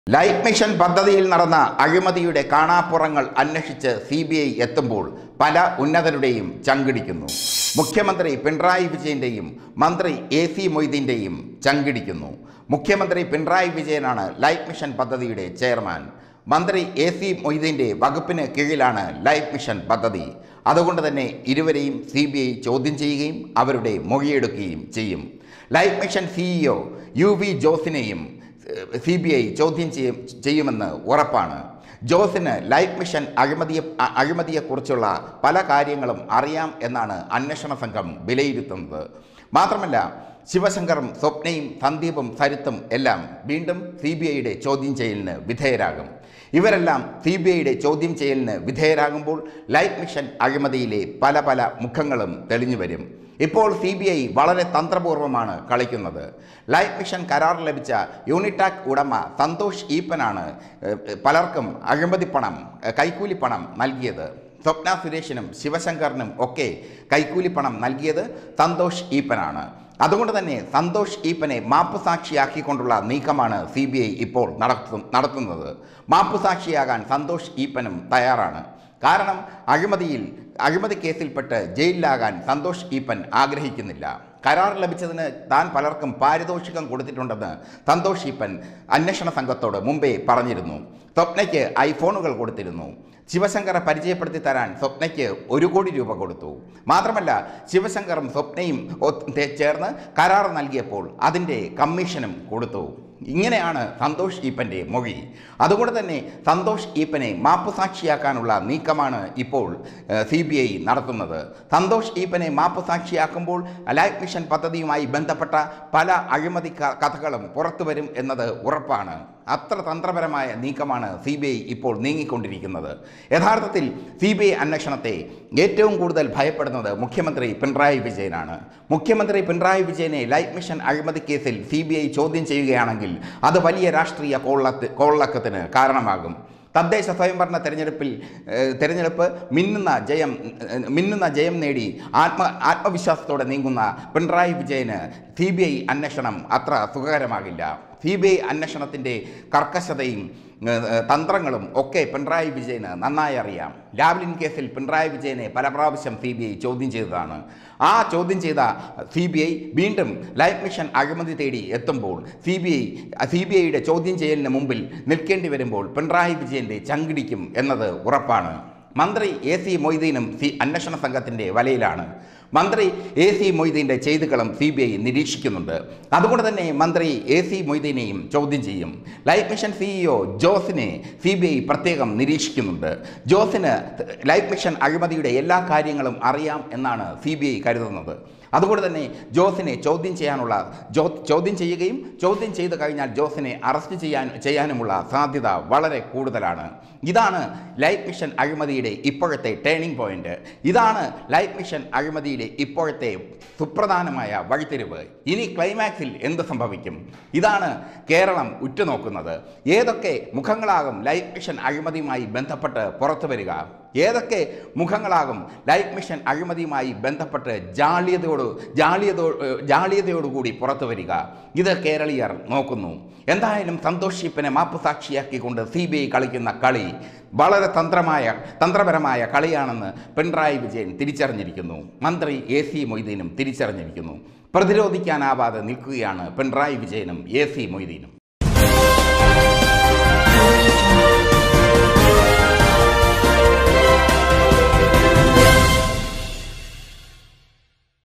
life mission പദ്ധതിയിൽ നടന്ന അഴിമതിയുടെ കാണാപ്പുറങ്ങൾ അന്വേഷിച്ച് സി ബി ഐ എത്തുമ്പോൾ പല ഉന്നതരുടെയും ചങ്കിടിക്കുന്നു മുഖ്യമന്ത്രി പിണറായി വിജയന്റെയും മന്ത്രി എ സി മൊയ്തീൻ്റെയും ചങ്കിടിക്കുന്നു മുഖ്യമന്ത്രി പിണറായി വിജയനാണ് ലൈഫ് മിഷൻ പദ്ധതിയുടെ ചെയർമാൻ മന്ത്രി എ സി മൊയ്തീൻ്റെ വകുപ്പിന് കീഴിലാണ് ലൈഫ് മിഷൻ പദ്ധതി അതുകൊണ്ട് തന്നെ ഇരുവരെയും സി ബി ഐ ചോദ്യം ചെയ്യുകയും അവരുടെ മൊഴിയെടുക്കുകയും ചെയ്യും life mission CEO U V ജോസിനെയും സി ബി ഐ ചോദ്യം ചെയ്യും ചെയ്യുമെന്ന് ഉറപ്പാണ് ജോസിന് ലൈഫ് മിഷൻ അഴിമതിയെ അ- അഴിമതിയെക്കുറിച്ചുള്ള പല കാര്യങ്ങളും അറിയാം എന്നാണ് അന്വേഷണ സംഘം വിലയിരുത്തുന്നത് മാത്രമല്ല ശിവശങ്കറും സ്വപ്നയും സന്ദീപും സരിത്തും എല്ലാം വീണ്ടും സി ബി ഐയുടെ ചോദ്യം ചെയ്യലിന് വിധേയരാകും ഇവരെല്ലാം സി ബി ഐയുടെ ചോദ്യം ചെയ്യലിന് വിധേയരാകുമ്പോൾ ലൈഫ് മിഷൻ അഴിമതിയിലെ പല പല മുഖങ്ങളും തെളിഞ്ഞു വരും ഇപ്പോൾ സി ബി ഐ വളരെ തന്ത്രപൂർവ്വമാണ് കളിക്കുന്നത് ലൈഫ് മിഷൻ കരാർ ലഭിച്ച യൂണിടാക് ഉടമ സന്തോഷ് ഈപ്പനാണ് ഏഹ്, പലർക്കും അഴിമതി പണം ഏഹ്, കൈക്കൂലി പണം നൽകിയത് സ്വപ്ന സുരേഷിനും ശിവശങ്കറിനും ഒക്കെ കൈക്കൂലി പണം നൽകിയത് സന്തോഷ് ഈപ്പനാണ് അതുകൊണ്ട് തന്നെ സന്തോഷ് ഈപ്പനെ മാപ്പുസാക്ഷിയാക്കിക്കൊണ്ടുള്ള നീക്കമാണ് സി ബി ഐ ഇപ്പോൾ നടത്തു നടത്തുന്നത് മാപ്പുസാക്ഷിയാകാൻ സന്തോഷ് ഈപ്പനും തയ്യാറാണ് കാരണം അഴിമതിയിൽ അഴിമതി കേസിൽപ്പെട്ട് ജയിലിലാകാൻ സന്തോഷ് ഈപ്പൻ ആഗ്രഹിക്കുന്നില്ല കരാർ ലഭിച്ചതിന് താൻ പലർക്കും പാരിതോഷികം കൊടുത്തിട്ടുണ്ടെന്ന് സന്തോഷ് ഈപ്പൻ അന്വേഷണ സംഘത്തോട് മുമ്പേ പറഞ്ഞിരുന്നു സ്വപ്നയ്ക്ക് ഐഫോണുകൾ കൊടുത്തിരുന്നു ശിവശങ്കറെ പരിചയപ്പെടുത്തി തരാൻ സ്വപ്നയ്ക്ക് ഒരു കോടി രൂപ കൊടുത്തു മാത്രമല്ല ശിവശങ്കറും സ്വപ്നയും ഒത്ത് ചേർന്ന് കരാർ നൽകിയപ്പോൾ അതിൻ്റെ കമ്മീഷനും കൊടുത്തു ഇങ്ങനെയാണ് സന്തോഷ് ഈപ്പൻ്റെ മൊഴി അതുകൊണ്ട് തന്നെ സന്തോഷ് ഈപ്പനെ മാപ്പുസാക്ഷിയാക്കാനുള്ള നീക്കമാണ് ഇപ്പോൾ സി ബി ഐ നടത്തുന്നത് സന്തോഷ് ഈപ്പനെ മാപ്പുസാക്ഷിയാക്കുമ്പോൾ ലൈഫ് മിഷൻ പദ്ധതിയുമായി ബന്ധപ്പെട്ട പല അഴിമതി ക- കഥകളും പുറത്തു വരും എന്നത് ഉറപ്പാണ് അത്ര തന്ത്രപരമായ നീക്കമാണ് സി ബി ഐ ഇപ്പോൾ നീങ്ങിക്കൊണ്ടിരിക്കുന്നത് യഥാർത്ഥത്തിൽ സി ബി ഐ അന്വേഷണത്തെ ഏറ്റവും കൂടുതൽ ഭയപ്പെടുന്നത് മുഖ്യമന്ത്രി പിണറായി വിജയനാണ് മുഖ്യമന്ത്രി പിണറായി വിജയനെ ലൈഫ് മിഷൻ അഴിമതി കേസിൽ സി ബി ഐ ചോദ്യം ചെയ്യുകയാണെങ്കിൽ അത് വലിയ രാഷ്ട്രീയ കോളത്ത് കോളക്കത്തിന് കാരണമാകും തദ്ദേശ സ്വയംഭരണ തെരഞ്ഞെടുപ്പിൽ ഏഹ്, തെരഞ്ഞെടുപ്പ് മിന്നുന്ന ജയം ഏഹ്, മിന്നുന്ന ജയം നേടി ആത്മ ആത്മവിശ്വാസത്തോടെ നീങ്ങുന്ന പിണറായി വിജയന് സി ബി ഐ അന്വേഷണം അത്ര സുഖകരമാകില്ല സി ബി ഐ അന്വേഷണത്തിൻ്റെ കർക്കശതയും ഏഹ്, ഏഹ്, തന്ത്രങ്ങളും ഒക്കെ പിണറായി വിജയന് നന്നായി അറിയാം ലാവ്ലിൻ കേസിൽ പിണറായി വിജയനെ പല പ്രാവശ്യം സി ബി ഐ ചോദ്യം ചെയ്തതാണ് ആ ചോദ്യം ചെയ്ത സി ബി ഐ വീണ്ടും ലൈഫ് മിഷൻ അഴിമതി തേടി എത്തുമ്പോൾ C B I C B ഐയുടെ ചോദ്യം ചെയ്യലിന് മുമ്പിൽ നിൽക്കേണ്ടി വരുമ്പോൾ പിണറായി വിജയൻ്റെ ചങ്കിടിക്കും എന്നത് ഉറപ്പാണ് മന്ത്രി എ സി മൊയ്തീനും സി അന്വേഷണ സംഘത്തിൻ്റെ വലയിലാണ് മന്ത്രി എ സി മൊയ്തീൻ്റെ ചെയ്തുകളും സി ബി ഐ നിരീക്ഷിക്കുന്നുണ്ട് അതുകൊണ്ട് തന്നെ മന്ത്രി എ സി മൊയ്തീനെയും ചോദ്യം ചെയ്യും ലൈഫ് മിഷൻ സിഇഒ ജോസിനെ സി ബി ഐ പ്രത്യേകം നിരീക്ഷിക്കുന്നുണ്ട് ജോസിന് ലൈഫ് മിഷൻ അഴിമതിയുടെ എല്ലാ കാര്യങ്ങളും അറിയാം എന്നാണ് സി ബി ഐ കരുതുന്നത് അതുകൊണ്ട് തന്നെ ജോസിനെ ചോദ്യം ചെയ്യാനുള്ള ജോ ചോദ്യം ചെയ്യുകയും ചോദ്യം ചെയ്തു കഴിഞ്ഞാൽ ജോസിനെ അറസ്റ്റ് ചെയ്യാൻ ചെയ്യാനുമുള്ള സാധ്യത വളരെ കൂടുതലാണ് ഇതാണ് ലൈഫ് മിഷൻ അഴിമതിയുടെ ഇപ്പോഴത്തെ ടേണിംഗ് പോയിന്റ് ഇതാണ് ലൈഫ് മിഷൻ അഴിമതിയിലെ ഇപ്പോഴത്തെ സുപ്രധാനമായ വഴിത്തിരിവ് ഇനി ക്ലൈമാക്സിൽ എന്ത് സംഭവിക്കും ഇതാണ് കേരളം ഉറ്റുനോക്കുന്നത് ഏതൊക്കെ മുഖങ്ങളാകും ലൈഫ് മിഷൻ അഴിമതിയുമായി ബന്ധപ്പെട്ട് പുറത്തു വരിക ഏതൊക്കെ മുഖങ്ങളാകും ലൈഫ് മിഷൻ അഴിമതിയുമായി ബന്ധപ്പെട്ട് ജാള്യതയോട് ജാള്യതോ ജാള്യതയോടുകൂടി പുറത്തു വരിക ഇത് കേരളീയർ നോക്കുന്നു എന്തായാലും സന്തോഷ് ഷിപ്പിനെ മാപ്പുസാക്ഷിയാക്കിക്കൊണ്ട് സി ബി ഐ കളിക്കുന്ന കളി വളരെ തന്ത്രമായ തന്ത്രപരമായ കളിയാണെന്ന് പിണറായി വിജയൻ തിരിച്ചറിഞ്ഞിരിക്കുന്നു മന്ത്രി എ സി മൊയ്തീനും തിരിച്ചറിഞ്ഞിരിക്കുന്നു പ്രതിരോധിക്കാനാവാതെ നിൽക്കുകയാണ് പിണറായി വിജയനും എ സി മൊയ്തീനും